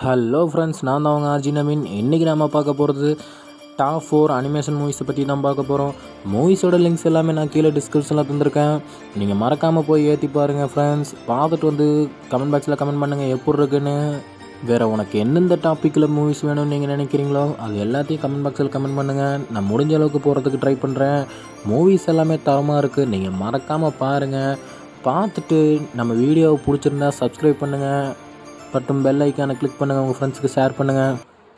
hello friends நான் தான் அவங்க ஆர்ஜி நவீன் இன்றைக்கி நம்ம பார்க்க போகிறது டாப் ஃபோர் அனிமேஷன் மூவிஸை பற்றி தான் பார்க்க போகிறோம் மூவிஸோட லிங்க்ஸ் எல்லாமே நான் கீழே டிஸ்கிரிப்ஷனில் தந்திருக்கேன் நீங்கள் மறக்காமல் போய் ஏற்றி பாருங்கள் ஃப்ரெண்ட்ஸ் பார்த்துட்டு வந்து கமெண்ட் பாக்ஸில் கமெண்ட் பண்ணுங்கள் எப்படி இருக்குன்னு வேறு உனக்கு எந்தெந்த டாப்பிக்கில் மூவிஸ் வேணும்னு நீங்கள் நினைக்கிறீங்களோ அது எல்லாத்தையும் கமெண்ட் பாக்ஸில் கமெண்ட் பண்ணுங்கள் நான் முடிஞ்ச அளவுக்கு போகிறதுக்கு ட்ரை பண்ணுறேன் மூவிஸ் எல்லாமே தரமாக இருக்குது நீங்கள் மறக்காமல் பாருங்கள் பார்த்துட்டு நம்ம வீடியோவை பிடிச்சிருந்தா சப்ஸ்கிரைப் பண்ணுங்கள் மற்றும் பெல் ஐக்கானை கிளிக் பண்ணுங்கள் உங்கள் ஃப்ரெண்ட்ஸுக்கு ஷேர் பண்ணுங்கள்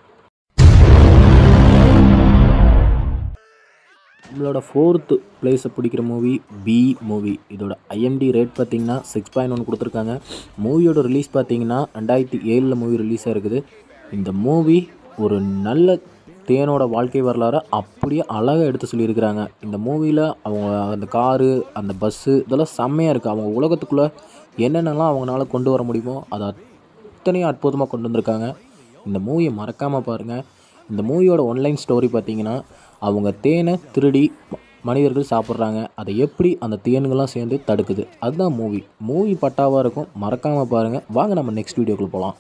நம்மளோட ஃபோர்த்து பிளேஸை பிடிக்கிற மூவி பி மூவி இதோட ஐஎம்டி ரேட் பார்த்தீங்கன்னா சிக்ஸ் பாயிண்ட் ஒன் கொடுத்துருக்காங்க மூவியோட ரிலீஸ் பார்த்தீங்கன்னா ரெண்டாயிரத்தி ஏழில் மூவி ரிலீஸ் ஆயிருக்குது இந்த மூவி ஒரு நல்ல தேனோட வாழ்க்கை வரலாறை அப்படியே அழகாக எடுத்து சொல்லியிருக்கிறாங்க இந்த மூவியில் அவங்க அந்த காரு அந்த பஸ்ஸு இதெல்லாம் செம்மையாக இருக்குது அவங்க உலகத்துக்குள்ளே என்னென்னலாம் அவங்களால கொண்டு வர முடியுமோ அதை அத்தனையும் அற்புதமாக கொண்டு வந்திருக்காங்க இந்த மூவியை மறக்காமல் பாருங்கள் இந்த மூவியோட ஒன்லைன் ஸ்டோரி பார்த்தீங்கன்னா அவங்க தேனை திருடி ம- மனிதர்கள் சாப்பிட்றாங்க அதை எப்படி அந்த தேனுங்கெல்லாம் சேர்ந்து தடுக்குது அதுதான் மூவி மூவி பட்டாவாக இருக்கும் மறக்காமல் பாருங்கள் வாங்க நம்ம நெக்ஸ்ட் வீடியோக்குள்ளே போகலாம்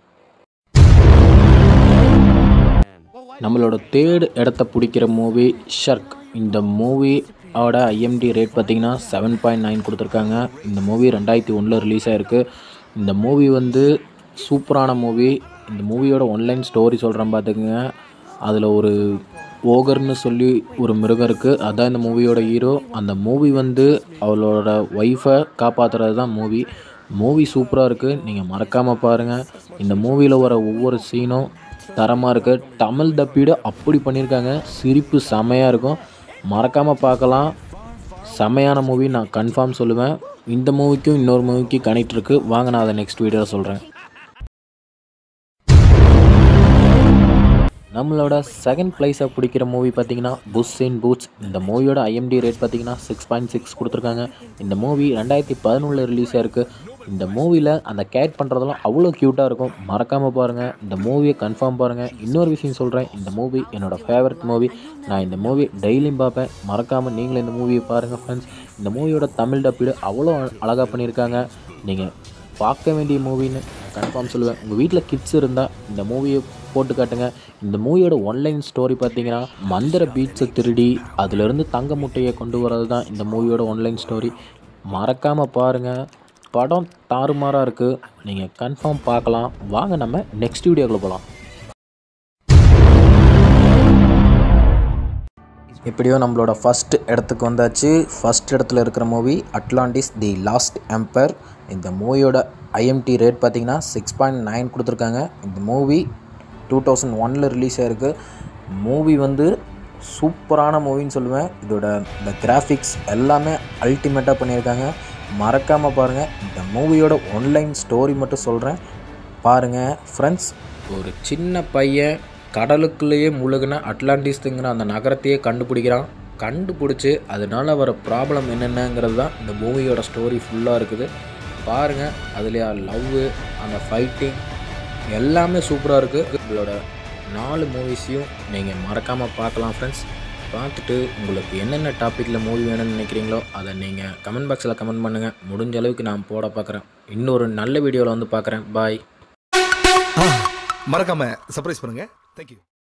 நம்மளோட தேர்ட் இடத்த பிடிக்கிற மூவி ஷர்க் இந்த மூவியோட ஐஎம்டி ரேட் பார்த்தீங்கன்னா செவன் பாயிண்ட் நைன் கொடுத்துருக்காங்க இந்த மூவி ரெண்டாயிரத்தி ஒன்றில் ரிலீஸ் ஆயிருக்கு இந்த மூவி வந்து சூப்பரான மூவி இந்த மூவியோட ஒன்லைன் ஸ்டோரி சொல்கிறேன் பார்த்துக்குங்க அதில் ஒரு ஓகர்னு சொல்லி ஒரு மிருகம் இருக்குது அதான் இந்த மூவியோட ஹீரோ அந்த மூவி வந்து அவளோட ஒய்ஃபை காப்பாற்றுறது தான் மூவி மூவி சூப்பராக இருக்குது நீங்கள் மறக்காமல் பாருங்கள் இந்த மூவியில் வர ஒவ்வொரு சீனும் தரமாக இருக்குது தமிழ் டப்பீடு அப்படி பண்ணியிருக்காங்க சிரிப்பு செமையாக இருக்கும் மறக்காமல் பார்க்கலாம் செமையான மூவி நான் கன்ஃபார்ம் சொல்லுவேன் இந்த மூவிக்கும் இன்னொரு மூவிக்கும் கனெக்ட் இருக்குது வாங்க நான் அதை நெக்ஸ்ட் வீடியோவில் சொல்கிறேன் நம்மளோட செகண்ட் ப்ளேஸை பிடிக்கிற மூவி பார்த்தீங்கன்னா புஸ் இன் பூட்ஸ் இந்த மூவியோட ஐஎம்டி ரேட் பார்த்தீங்கன்னா சிக்ஸ் பாயிண்ட் சிக்ஸ் கொடுத்துருக்காங்க இந்த மூவி ரெண்டாயிரத்தி பதினொன்றில் ரிலீஸ் ஆயிருக்கு இந்த மூவியில் அந்த கேட் பண்ணுறதெல்லாம் அவ்வளோ க்யூட்டாக இருக்கும் மறக்காமல் பாருங்கள் இந்த மூவியை கன்ஃபார்ம் பாருங்கள் இன்னொரு விஷயம் சொல்கிறேன் இந்த மூவி என்னோட ஃபேவரட் மூவி நான் இந்த மூவி டெய்லியும் பார்ப்பேன் மறக்காமல் நீங்களும் இந்த மூவியை பாருங்கள் ஃப்ரெண்ட்ஸ் இந்த மூவியோட தமிழ் டப்பீடு அவ்வளோ அழகாக பண்ணியிருக்காங்க நீங்கள் பார்க்க வேண்டிய மூவின்னு கன்ஃபார்ம் சொல்லுவேன் உங்கள் வீட்டில் கிட்ஸ் இருந்தால் இந்த மூவியை போட்டு காட்டுங்க இந்த மூவியோட ஒன்லைன் ஸ்டோரி பார்த்தீங்கன்னா மந்திர பீட்ஸை திருடி அதிலிருந்து தங்க முட்டையை கொண்டு வரது தான் இந்த மூவியோட ஒன்லைன் ஸ்டோரி மறக்காமல் பாருங்கள் படம் தாறுமாறாக இருக்குது நீங்கள் கன்ஃபார்ம் பார்க்கலாம் வாங்க நம்ம நெக்ஸ்ட் வீடியோக்குள்ளே போகலாம் எப்படியோ நம்மளோட ஃபஸ்ட் இடத்துக்கு வந்தாச்சு ஃபஸ்ட் இடத்துல இருக்கிற movie Atlantis the lost empire இந்த மூவியோட ஐஎம்டி ரேட் பார்த்தீங்கன்னா சிக்ஸ் பாயிண்ட் நைன் கொடுத்துருக்காங்க இந்த மூவி டூ தௌசண்ட் ஒனில் ரிலீஸ் ஆயிருக்கு மூவி வந்து சூப்பரான மூவின்னு சொல்லுவேன் இதோட இந்த கிராஃபிக்ஸ் எல்லாமே அல்டிமேட்டாக பண்ணியிருக்காங்க மறக்காமல் பாருங்கள் இந்த மூவியோட ஒன்லைன் ஸ்டோரி மட்டும் சொல்கிறேன் பாருங்கள் ஃப்ரெண்ட்ஸ் ஒரு சின்ன பையன் கடலுக்குள்ளேயே முழுகின அட்லாண்டிஸ்ங்கிற அந்த நகரத்தையே கண்டுபிடிக்கிறான் கண்டுபிடிச்சி அதனால வர ப்ராப்ளம் என்னென்னங்கிறது தான் இந்த மூவியோட ஸ்டோரி ஃபுல்லாக இருக்குது பாருங்கள் அதுலேயே லவ்வு அந்த ஃபைட்டிங் எல்லாமே சூப்பராக இருக்குது உங்களோட நாலு மூவிஸையும் நீங்கள் மறக்காமல் பார்க்கலாம் ஃப்ரெண்ட்ஸ் பார்த்துட்டு உங்களுக்கு என்னென்ன டாப்பிக்கில் மூவி வேணும்னு நினைக்கிறீங்களோ அதை நீங்கள் கமெண்ட் பாக்ஸில் கமெண்ட் பண்ணுங்கள் முடிஞ்ச அளவுக்கு நான் போட பார்க்குறேன் இன்னொரு நல்ல வீடியோவில் வந்து பார்க்குறேன் பாய் மறக்காம சர்ப்ரைஸ் பண்ணுங்க தேங்க்யூ